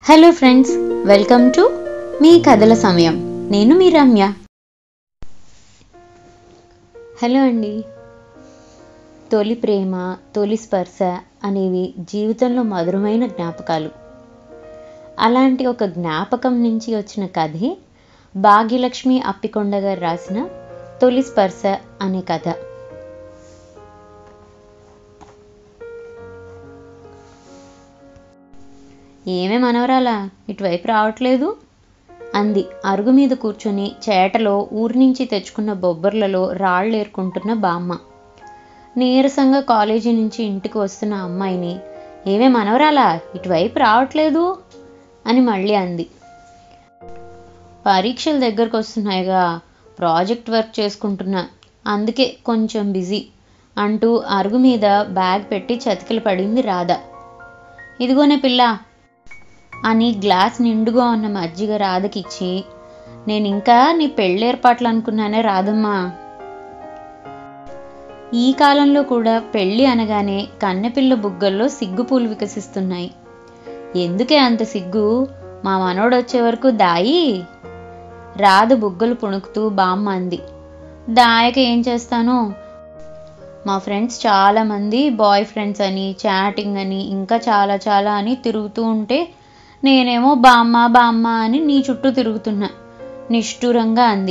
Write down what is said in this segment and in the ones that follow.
hello friends welcome to మీ కథల సమయం నేను మీ రమ్య హలో అండి తొలి ప్రేమ తొలి స్పర్శ అనేవి జీవితంలో మధురమైన జ్ఞాపకాలు అలాంటి ఒక జ్ఞాపకం నుంచి వచ్చిన కథే భాగ్యలక్ష్మి అప్పికొండ గారు రాసిన తొలి స్పర్శ అనే కథ ఏమే మనవరాలా ఇటువైపు రావట్లేదు అంది అరుగు మీద కూర్చొని చేటలో ఊరి నుంచి తెచ్చుకున్న బొబ్బర్లలో రాళ్ళు ఏరుకుంటున్న బామ్మ నీరసంగా కాలేజీ నుంచి ఇంటికి వస్తున్న అమ్మాయిని ఏమే మనవరాలా ఇటువైపు రావట్లేదు అని మళ్ళీ అంది పరీక్షలు దగ్గరకు వస్తున్నాయిగా ప్రాజెక్ట్ వర్క్ చేసుకుంటున్నా అందుకే కొంచెం బిజీ అంటూ అరుగు మీద బ్యాగ్ పెట్టి చతికిల పడింది రాధ ఇదిగోనే పిల్ల అని గ్లాస్ నిండుగా ఉన్న మజ్జిగ రాధకిచ్చి నేను ఇంకా నీ పెళ్ళి ఏర్పాట్లు అనుకున్నానే రాధమ్మా ఈ కాలంలో కూడా పెళ్ళి అనగానే కన్నెపిల్ల బుగ్గల్లో సిగ్గుపూలు వికసిస్తున్నాయి ఎందుకే అంత సిగ్గు మా మనోడు వచ్చే వరకు దాయి రాధ బుగ్గలు పుణుకుతూ బామ్మ అంది దాయక ఏం చేస్తాను మా ఫ్రెండ్స్ చాలామంది బాయ్ ఫ్రెండ్స్ అని చాటింగ్ అని ఇంకా చాలా చాలా అని తిరుగుతూ ఉంటే నేనేమో బామ్మ బామ్మ అని నీ చుట్టూ తిరుగుతున్నా నిష్ఠూరంగా అంది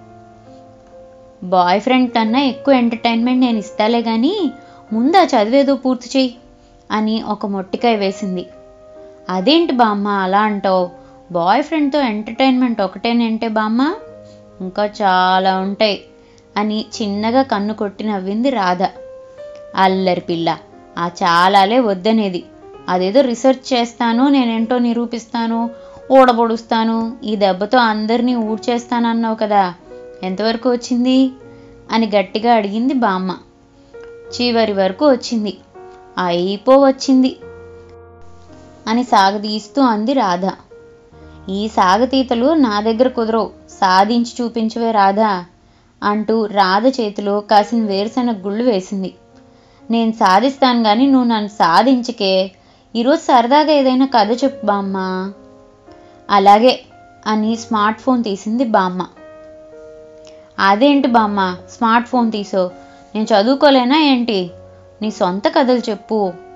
బాయ్ ఫ్రెండ్ కన్నా ఎక్కువ ఎంటర్టైన్మెంట్ నేను ఇస్తాలే కానీ ముందా చదివేదో పూర్తి చెయ్యి అని ఒక మొట్టికాయ వేసింది అదేంటి బామ్మ అలా అంటావు బాయ్ ఫ్రెండ్తో ఎంటర్టైన్మెంట్ ఒకటేనంటే బామ్మ ఇంకా చాలా ఉంటాయి అని చిన్నగా కన్ను కొట్టి నవ్వింది రాధ అల్లరి పిల్ల ఆ చాలాలే వద్దనేది అదేదో రీసెర్చ్ చేస్తాను నేనేంటో నిరూపిస్తాను ఊడబొడుస్తాను ఈ దెబ్బతో అందరినీ ఊడ్చేస్తానన్నావు కదా ఎంతవరకు వచ్చింది అని గట్టిగా అడిగింది బామ్మ చివరి వరకు వచ్చింది అయిపో వచ్చింది అని సాగదీస్తూ అంది రాధ ఈ సాగతీతలు నా దగ్గర కుదరవు సాధించి చూపించవే రాధా అంటూ రాధ చేతిలో కాసిన వేరుశనగ గుళ్ళు వేసింది నేను సాధిస్తాను కానీ నువ్వు నన్ను సాధించకే ఈరోజు సరదాగా ఏదైనా కథ చెప్పు బామ్మ అలాగే అని స్మార్ట్ ఫోన్ తీసింది బామ్మ అదేంటి బామ్మ స్మార్ట్ ఫోన్ తీసో నేను చదువుకోలేనా ఏంటి నీ సొంత కథలు చెప్పు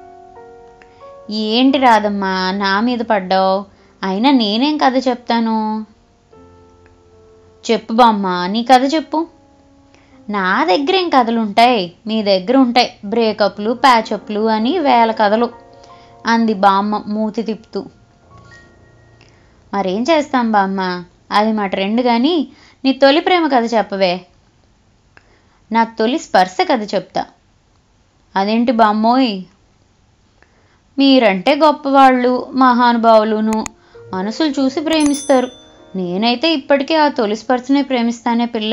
ఏంటి రాదమ్మా నా మీద పడ్డావు అయినా నేనేం కథ చెప్తాను చెప్పు బామ్మ నీ కథ చెప్పు నా దగ్గర ఏం కథలు ఉంటాయి మీ దగ్గర ఉంటాయి బ్రేకప్లు ప్యాచప్లు అని వేల కథలు అంది బామ్మ మూతి తిప్పుతూ మరేం చేస్తాం బామ్మ అది మా ట్రెండ్ కానీ నీ తొలి ప్రేమ కథ చెప్పవే నా తొలి స్పర్శ కథ చెప్తా అదేంటి బామ్మోయ్ మీరంటే గొప్పవాళ్ళు మహానుభావులును మనసులు చూసి ప్రేమిస్తారు నేనైతే ఇప్పటికే ఆ తొలి స్పర్శనే ప్రేమిస్తానే పిల్ల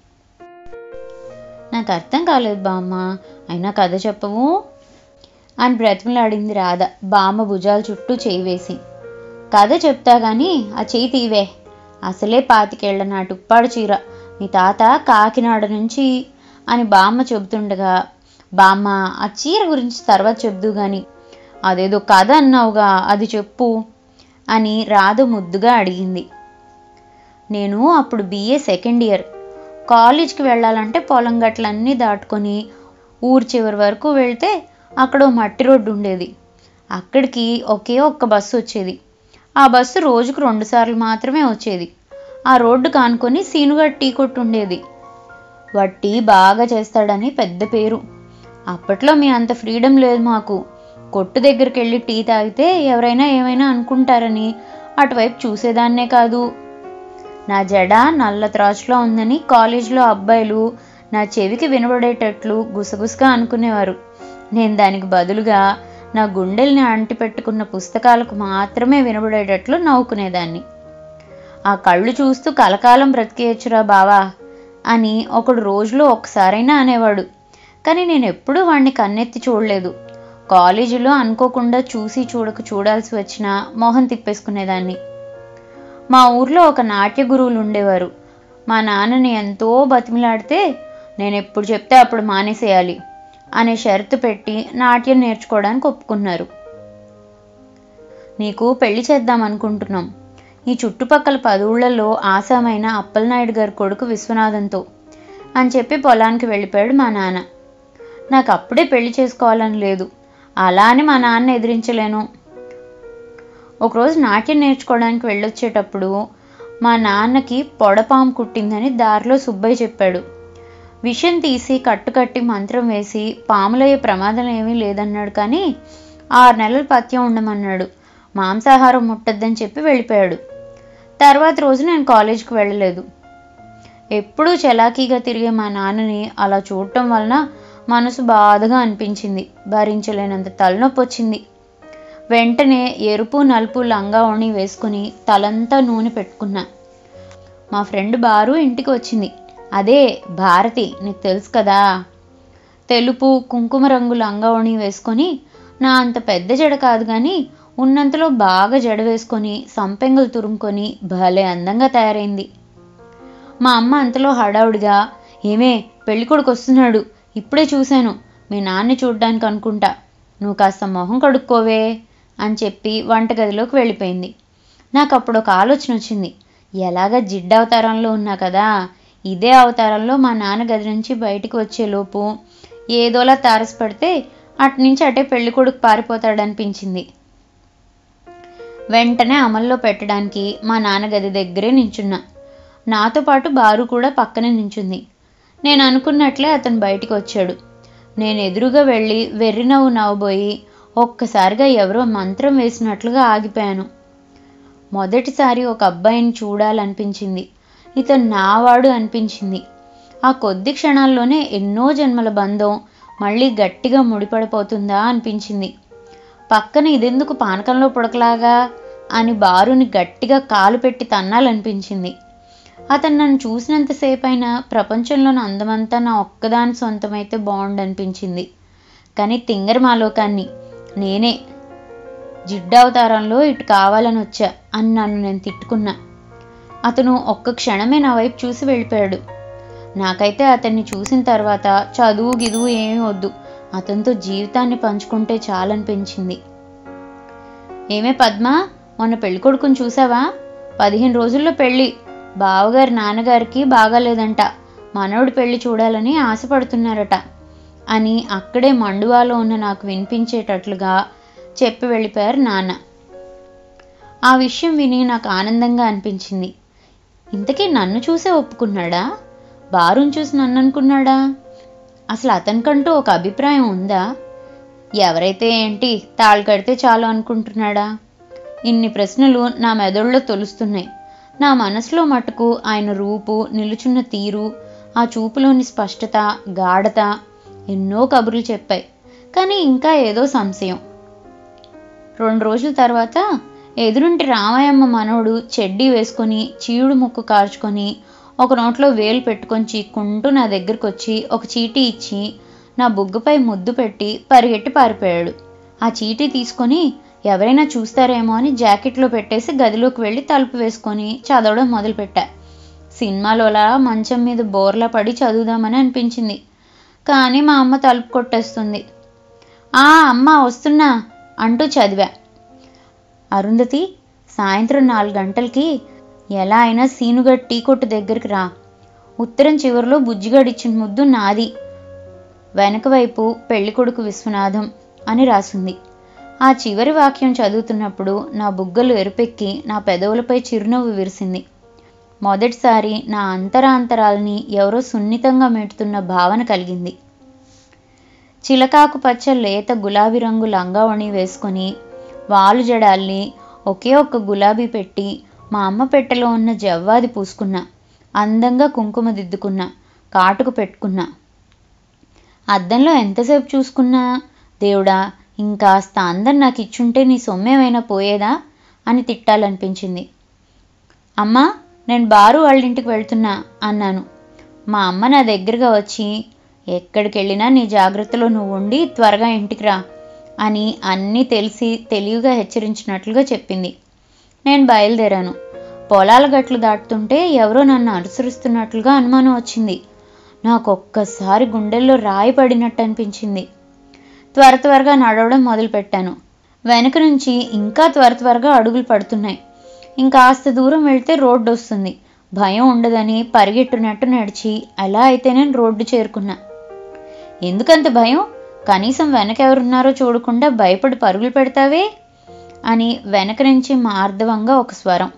నాకు అర్థం కాలేదు బామ్మ అయినా కథ చెప్పవు అని బ్రతిమలాడింది రాధ బామ్మ భుజాల చుట్టూ చేయి వేసి కథ చెప్తా గాని ఆ చెయ్యి తీవే అసలే పాతికేళ్ల నాటి ఉప్పాడు చీర మీ తాత కాకినాడ నుంచి అని బామ్మ చెబుతుండగా బామ్మ ఆ చీర గురించి తర్వాత చెబుదు గాని అదేదో కథ అన్నావుగా అది చెప్పు అని రాధ ముద్దుగా అడిగింది నేను అప్పుడు బీఏ సెకండ్ ఇయర్ కాలేజ్కి వెళ్ళాలంటే పొలం గట్లన్నీ దాటుకొని ఊరు చివరి వరకు వెళ్తే అక్కడ ఓ మట్టి రోడ్డు ఉండేది అక్కడికి ఒకే ఒక్క బస్సు వచ్చేది ఆ బస్సు రోజుకు రెండు సార్లు మాత్రమే వచ్చేది ఆ రోడ్డు కానుకొని సీనుగడ్ టీ కొట్టు ఉండేది వట్టి బాగా చేస్తాడని పెద్ద పేరు అప్పట్లో మీ అంత ఫ్రీడమ్ లేదు మాకు కొట్టు దగ్గరికి వెళ్ళి టీ తాగితే ఎవరైనా ఏమైనా అనుకుంటారని అటువైపు చూసేదాన్నే కాదు నా జడ నల్ల త్రాచులో ఉందని కాలేజీలో అబ్బాయిలు నా చెవికి వినబడేటట్లు గుసగుసగా అనుకునేవారు నేను దానికి బదులుగా నా గుండెల్ని అంటిపెట్టుకున్న పుస్తకాలకు మాత్రమే వినబడేటట్లు నవ్వుకునేదాన్ని ఆ కళ్ళు చూస్తూ కలకాలం బ్రతికేయచ్చురా బావా అని ఒకడు రోజులో ఒక్కసారైనా అనేవాడు కానీ నేను ఎప్పుడూ వాడిని కన్నెత్తి చూడలేదు కాలేజీలో అనుకోకుండా చూసి చూడక చూడాల్సి వచ్చినా మొహం తిప్పేసుకునేదాన్ని మా ఊర్లో ఒక నాట్య గురువులు ఉండేవారు మా నాన్నని ఎంతో బతిమిలాడితే నేను ఎప్పుడు చెప్తే అప్పుడు మానేసేయాలి అనే షరతు పెట్టి నాట్యం నేర్చుకోవడానికి ఒప్పుకున్నారు నీకు పెళ్లి చేద్దాం అనుకుంటున్నాం ఈ చుట్టుపక్కల పదవుళ్లలో ఆసామైన అప్పలనాయుడు గారి కొడుకు విశ్వనాథంతో అని చెప్పి పొలానికి వెళ్ళిపోయాడు మా నాన్న నాకు అప్పుడే పెళ్లి చేసుకోవాలని లేదు అలా అని మా నాన్న ఎదిరించలేను ఒకరోజు నాట్యం నేర్చుకోవడానికి వెళ్ళొచ్చేటప్పుడు మా నాన్నకి పొడపాము కుట్టిందని దారిలో సుబ్బయ్య చెప్పాడు విషం తీసి కట్టుకట్టి మంత్రం వేసి పాములయ్యే ప్రమాదం ఏమీ లేదన్నాడు కానీ ఆరు నెలలు పత్యం ఉండమన్నాడు మాంసాహారం ముట్టద్దని చెప్పి వెళ్ళిపోయాడు తర్వాత రోజు నేను కాలేజీకి వెళ్ళలేదు ఎప్పుడూ చలాకీగా తిరిగే మా నాన్నని అలా చూడటం వలన మనసు బాధగా అనిపించింది భరించలేనంత తలనొప్పి వచ్చింది వెంటనే ఎరుపు నలుపు లంగా ఓణి వేసుకుని తలంతా నూనె పెట్టుకున్నా మా ఫ్రెండ్ బారు ఇంటికి వచ్చింది అదే భారతి నీకు తెలుసు కదా తెలుపు కుంకుమ రంగు లంగా ఓణి వేసుకొని నా అంత పెద్ద జడ కాదు కానీ ఉన్నంతలో బాగా జడ వేసుకొని సంపెంగులు తురుముకొని భలే అందంగా తయారైంది మా అమ్మ అంతలో హడావుడిగా ఏమే పెళ్ళికొడుకు వస్తున్నాడు ఇప్పుడే చూశాను మీ నాన్న చూడ్డానికి అనుకుంటా నువ్వు కాస్త మొహం కడుక్కోవే అని చెప్పి వంటగదిలోకి వెళ్ళిపోయింది నాకు అప్పుడు ఒక ఆలోచన వచ్చింది ఎలాగ జిడ్డు అవతారంలో ఉన్నా కదా ఇదే అవతారంలో మా నాన్న గది నుంచి బయటికి వచ్చేలోపు ఏదోలా తారసపడితే అటు నుంచి అటే పెళ్లి కొడుకు పారిపోతాడనిపించింది వెంటనే అమల్లో పెట్టడానికి మా నాన్న గది దగ్గరే నించున్నా నాతో పాటు బారు కూడా పక్కనే నించుంది నేను అనుకున్నట్లే అతను బయటికి వచ్చాడు నేను ఎదురుగా వెళ్ళి వెర్రి నవ్వు నవ్వబోయి ఒక్కసారిగా ఎవరో మంత్రం వేసినట్లుగా ఆగిపోయాను మొదటిసారి ఒక అబ్బాయిని చూడాలనిపించింది ఇతను నావాడు అనిపించింది ఆ కొద్ది క్షణాల్లోనే ఎన్నో జన్మల బంధం మళ్ళీ గట్టిగా ముడిపడిపోతుందా అనిపించింది పక్కన ఇదెందుకు పానకంలో పుడకలాగా అని బారుని గట్టిగా కాలు పెట్టి తన్నాలనిపించింది అతను నన్ను చూసినంతసేపు అయినా ప్రపంచంలోని అందమంతా నా ఒక్కదాని సొంతమైతే బాగుండనిపించింది కానీ తింగర మాలోకాన్ని నేనే జిడ్డవతారంలో ఇటు కావాలని వచ్చా అని నన్ను నేను తిట్టుకున్నా అతను ఒక్క క్షణమే నా వైపు చూసి వెళ్ళిపోయాడు నాకైతే అతన్ని చూసిన తర్వాత చదువు గిదువు ఏమీ వద్దు అతనితో జీవితాన్ని పంచుకుంటే చాలనిపించింది ఏమే పద్మ మొన్న పెళ్లి కొడుకుని చూసావా పదిహేను రోజుల్లో పెళ్ళి బావగారి నాన్నగారికి బాగాలేదంట మనవడి పెళ్లి చూడాలని ఆశపడుతున్నారట అని అక్కడే మండువాలో ఉన్న నాకు వినిపించేటట్లుగా చెప్పి వెళ్ళిపోయారు నాన్న ఆ విషయం విని నాకు ఆనందంగా అనిపించింది ఇంతకీ నన్ను చూసే ఒప్పుకున్నాడా బారుని చూసి నన్ను అనుకున్నాడా అసలు అతనికంటూ ఒక అభిప్రాయం ఉందా ఎవరైతే ఏంటి తాళి కడితే చాలు అనుకుంటున్నాడా ఇన్ని ప్రశ్నలు నా మెదడులో తొలుస్తున్నాయి నా మనసులో మటుకు ఆయన రూపు నిలుచున్న తీరు ఆ చూపులోని స్పష్టత గాఢత ఎన్నో కబుర్లు చెప్పాయి కానీ ఇంకా ఏదో సంశయం రెండు రోజుల తర్వాత ఎదురుంటి రామయ్యమ్మ మనవడు చెడ్డీ వేసుకొని చీవుడు ముక్కు కార్చుకొని ఒక నోట్లో వేలు పెట్టుకొని చీక్కుంటూ నా దగ్గరికి వచ్చి ఒక చీటీ ఇచ్చి నా బుగ్గపై ముద్దు పెట్టి పరిగెట్టి పారిపోయాడు ఆ చీటీ తీసుకొని ఎవరైనా చూస్తారేమో అని జాకెట్లో పెట్టేసి గదిలోకి వెళ్ళి తలుపు వేసుకొని చదవడం మొదలుపెట్టా సినిమాలోలా మంచం మీద బోర్లా పడి చదువుదామని అనిపించింది కానీ మా అమ్మ తలుపు కొట్టేస్తుంది ఆ అమ్మ వస్తున్నా అంటూ చదివా అరుంధతి సాయంత్రం నాలుగు గంటలకి ఎలా అయినా సీనుగడ్ టీ కొట్టు దగ్గరికి రా ఉత్తరం చివరిలో బుజ్జిగడిచ్చిన ముద్దు నాది వెనక వైపు పెళ్ళికొడుకు విశ్వనాథం అని రాసింది ఆ చివరి వాక్యం చదువుతున్నప్పుడు నా బుగ్గలు ఎరుపెక్కి నా పెదవులపై చిరునవ్వు విరిసింది మొదటిసారి నా అంతరాంతరాల్ని ఎవరో సున్నితంగా మెట్టుతున్న భావన కలిగింది చిలకాకు పచ్చ లేత గులాబీ రంగు లంగావణి వేసుకొని వాలు జడాల్ని ఒకే ఒక్క గులాబీ పెట్టి మా అమ్మ పెట్టెలో ఉన్న జవ్వాది పూసుకున్నా అందంగా కుంకుమ దిద్దుకున్నా కాటుకు పెట్టుకున్నా అద్దంలో ఎంతసేపు చూసుకున్నా దేవుడా ఇంకాస్త అందం నాకు ఇచ్చుంటే నీ సొమ్మేమైనా పోయేదా అని తిట్టాలనిపించింది అమ్మా నేను బారు వాళ్ళ ఇంటికి వెళ్తున్నా అన్నాను మా అమ్మ నా దగ్గరగా వచ్చి ఎక్కడికి వెళ్ళినా నీ జాగ్రత్తలో నువ్వు ఉండి త్వరగా ఇంటికి రా అని అన్నీ తెలిసి తెలివిగా హెచ్చరించినట్లుగా చెప్పింది నేను బయలుదేరాను పొలాల గట్లు దాటుతుంటే ఎవరో నన్ను అనుసరిస్తున్నట్లుగా అనుమానం వచ్చింది నాకు ఒక్కసారి గుండెల్లో రాయి పడినట్టు అనిపించింది త్వర త్వరగా నడవడం మొదలుపెట్టాను వెనక నుంచి ఇంకా త్వర త్వరగా అడుగులు పడుతున్నాయి ఇంకాస్త దూరం వెళ్తే రోడ్డు వస్తుంది భయం ఉండదని పరిగెట్టునట్టు నడిచి ఎలా అయితే నేను రోడ్డు చేరుకున్నా ఎందుకంత భయం కనీసం వెనక ఎవరున్నారో చూడకుండా భయపడి పరుగులు పెడతావే అని వెనక నుంచి మార్ధవంగా ఒక స్వరం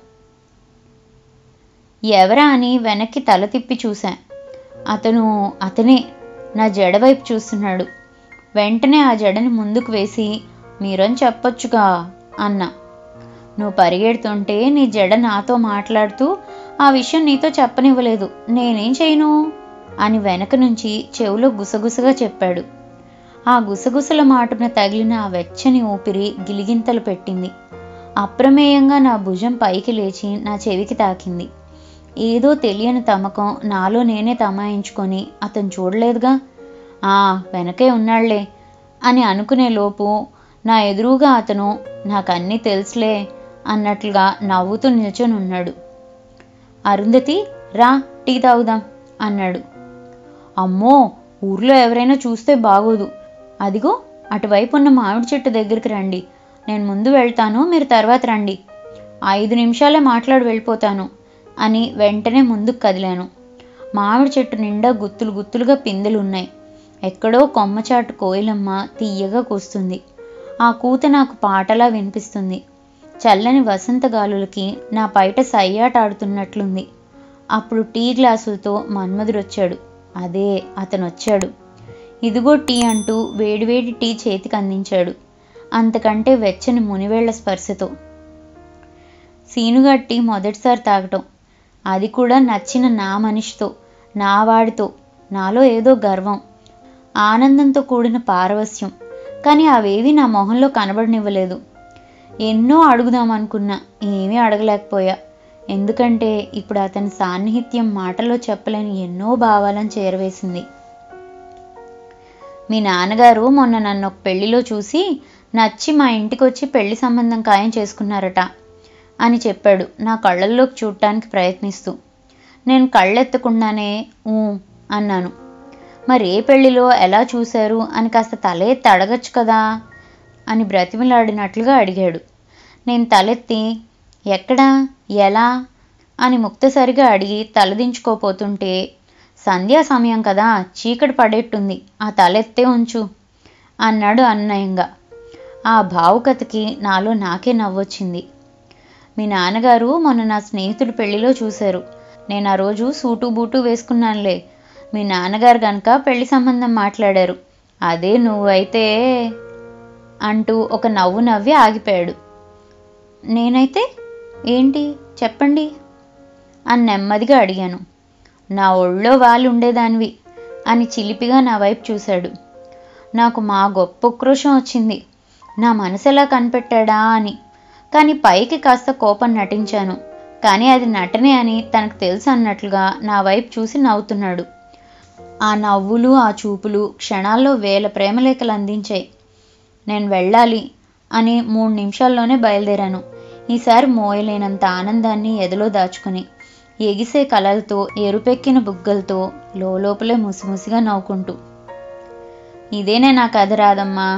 ఎవరా అని వెనక్కి తల తిప్పి చూశా అతను అతనే నా జడ వైపు చూస్తున్నాడు వెంటనే ఆ జడని ముందుకు వేసి మీరని చెప్పొచ్చుగా అన్నా నువ్వు పరిగెడుతుంటే నీ జడ నాతో మాట్లాడుతూ ఆ విషయం నీతో చెప్పనివ్వలేదు నేనేం చేయను అని వెనక నుంచి చెవులో గుసగుసగా చెప్పాడు ఆ గుసగుసల మాటున తగిలిన ఆ వెచ్చని ఊపిరి గిలిగింతలు పెట్టింది అప్రమేయంగా నా భుజం పైకి లేచి నా చెవికి తాకింది ఏదో తెలియని తమకం నాలో నేనే తమాయించుకొని అతను చూడలేదుగా ఆ వెనకే ఉన్నాళ్లే అని అనుకునే లోపు నా ఎదురుగా అతను నాకన్నీ తెలుసులే అన్నట్లుగా నవ్వుతూ నిల్చొని ఉన్నాడు అరుంధతి రా టీ తాగుదాం అన్నాడు అమ్మో ఊర్లో ఎవరైనా చూస్తే బాగోదు అదిగో అటువైపు ఉన్న మామిడి చెట్టు దగ్గరికి రండి నేను ముందు వెళ్తాను మీరు తర్వాత రండి ఐదు నిమిషాలే మాట్లాడి వెళ్ళిపోతాను అని వెంటనే ముందుకు కదిలాను మామిడి చెట్టు నిండా గుత్తులు గుత్తులుగా పిందెలు ఉన్నాయి ఎక్కడో కొమ్మచాటు కోయిలమ్మ తీయగా కూస్తుంది ఆ కూత నాకు పాటలా వినిపిస్తుంది చల్లని వసంత గాలులకి నా పైట సయ్యాట ఆడుతున్నట్లుంది అప్పుడు టీ గ్లాసులతో మన్మధుడొచ్చాడు అదే అతను వచ్చాడు ఇదిగో టీ అంటూ వేడివేడి టీ చేతికి అందించాడు అంతకంటే వెచ్చని మునివేళ్ల స్పర్శతో సీనుగట్టి మొదటిసారి తాగటం అది కూడా నచ్చిన నా మనిషితో నా వాడితో నాలో ఏదో గర్వం ఆనందంతో కూడిన పారవస్యం కానీ అవేవి నా మొహంలో కనబడనివ్వలేదు ఎన్నో అడుగుదామనుకున్నా ఏమీ అడగలేకపోయా ఎందుకంటే ఇప్పుడు అతని సాన్నిహిత్యం మాటలో చెప్పలేని ఎన్నో భావాలను చేరవేసింది మీ నాన్నగారు మొన్న నన్ను ఒక పెళ్లిలో చూసి నచ్చి మా ఇంటికి వచ్చి పెళ్లి సంబంధం ఖాయం చేసుకున్నారట అని చెప్పాడు నా కళ్ళల్లోకి చూడటానికి ప్రయత్నిస్తూ నేను కళ్ళెత్తకుండానే ఊ అన్నాను మరి ఏ పెళ్లిలో ఎలా చూశారు అని కాస్త తలెత్తి అడగచ్చు కదా అని బ్రతిమలాడినట్లుగా అడిగాడు నేను తలెత్తి ఎక్కడా ఎలా అని ముక్తసరిగా అడిగి తలదించుకోపోతుంటే సంధ్యా సమయం కదా చీకటి పడేట్టుంది ఆ తలెత్తే ఉంచు అన్నాడు అన్నయంగా ఆ భావుకతకి నాలో నాకే నవ్వొచ్చింది మీ నాన్నగారు మొన్న నా స్నేహితుడి పెళ్లిలో చూశారు నేను ఆ రోజు సూటు బూటు వేసుకున్నానులే మీ నాన్నగారు గనక పెళ్లి సంబంధం మాట్లాడారు అదే నువ్వైతే అంటూ ఒక నవ్వు నవ్వి ఆగిపోయాడు నేనైతే ఏంటి చెప్పండి అని నెమ్మదిగా అడిగాను నా ఒళ్ళో వాళ్ళు ఉండేదానివి అని చిలిపిగా నా వైపు చూశాడు నాకు మా గొప్ప ఉక్రోషం వచ్చింది నా మనసు ఎలా కనిపెట్టాడా అని కానీ పైకి కాస్త కోపం నటించాను కానీ అది నటనే అని తనకు తెలుసు అన్నట్లుగా నా వైపు చూసి నవ్వుతున్నాడు ఆ నవ్వులు ఆ చూపులు క్షణాల్లో వేల ప్రేమలేఖలు అందించాయి నేను వెళ్ళాలి అని మూడు నిమిషాల్లోనే బయలుదేరాను ఈసారి మోయలేనంత ఆనందాన్ని ఎదలో దాచుకుని ఎగిసే కలలతో ఎరుపెక్కిన బుగ్గలతో లోపలే ముసిముసిగా నవ్వుకుంటూ ఇదేనే నా కథ రాదమ్మా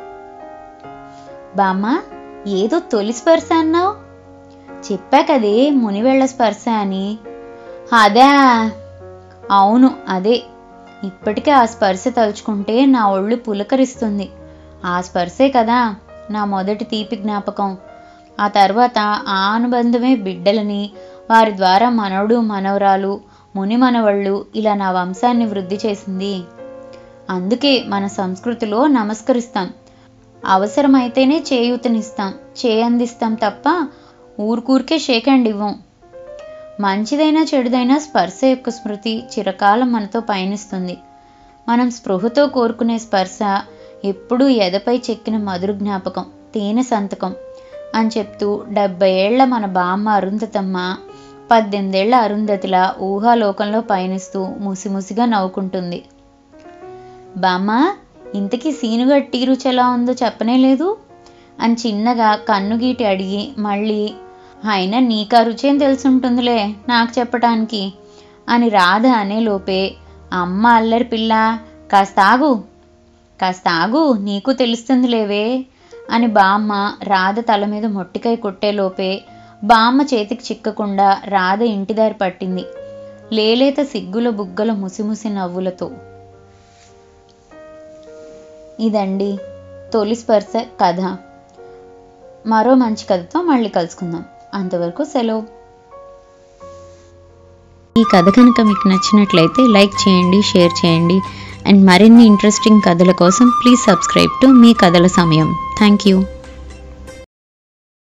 బామ్మ ఏదో తొలి స్పర్శ అన్నావు చెప్పా కదే మునివెళ్ళ స్పర్శ అని అదే అవును అదే ఇప్పటికే ఆ స్పర్శ తలుచుకుంటే నా ఒళ్ళు పులకరిస్తుంది ఆ స్పర్శే కదా నా మొదటి తీపి జ్ఞాపకం ఆ తర్వాత ఆ అనుబంధమే బిడ్డలని వారి ద్వారా మనవడు మనవరాలు ముని మనవళ్ళు ఇలా నా వంశాన్ని వృద్ధి చేసింది అందుకే మన సంస్కృతిలో నమస్కరిస్తాం అవసరమైతేనే చేయూతనిస్తాం చేయందిస్తాం తప్ప ఊరుకూరికే షేక్ హ్యాండ్ ఇవ్వం మంచిదైనా చెడుదైనా స్పర్శ యొక్క స్మృతి చిరకాలం మనతో పయనిస్తుంది మనం స్పృహతో కోరుకునే స్పర్శ ఎప్పుడూ ఎదపై చెక్కిన మధుర జ్ఞాపకం తేనె సంతకం అని చెప్తూ డెబ్బై ఏళ్ల మన బామ్మ అరుంధతమ్మ పద్దెనిమిదేళ్ల అరుంధతిలా ఊహాలోకంలో పయనిస్తూ ముసిముసిగా నవ్వుకుంటుంది బామ్మ ఇంతకీ సీనుగా టీ రుచి ఎలా ఉందో చెప్పనే లేదు అని చిన్నగా కన్నుగీటి అడిగి మళ్ళీ అయినా నీకా రుచేం తెలుసుంటుందిలే నాకు చెప్పటానికి అని రాధ అనే లోపే అమ్మ అల్లరి పిల్ల కాస్త ఆగు కాస్త ఆగు నీకు తెలుస్తుంది లేవే అని బామ్మ రాధ తల మీద మొట్టికాయ కొట్టేలోపే బామ్మ చేతికి చిక్కకుండా రాధ ఇంటిదారి పట్టింది లేలేత సిగ్గుల బుగ్గల ముసిముసి నవ్వులతో ఇదండి తొలి స్పర్శ కథ మరో మంచి కథతో మళ్ళీ కలుసుకుందాం అంతవరకు సెలవు ఈ కథ కనుక మీకు నచ్చినట్లయితే లైక్ చేయండి షేర్ చేయండి అండ్ మరిన్ని ఇంట్రెస్టింగ్ కథల కోసం ప్లీజ్ సబ్స్క్రైబ్ టు మీ కథల సమయం థ్యాంక్ యూ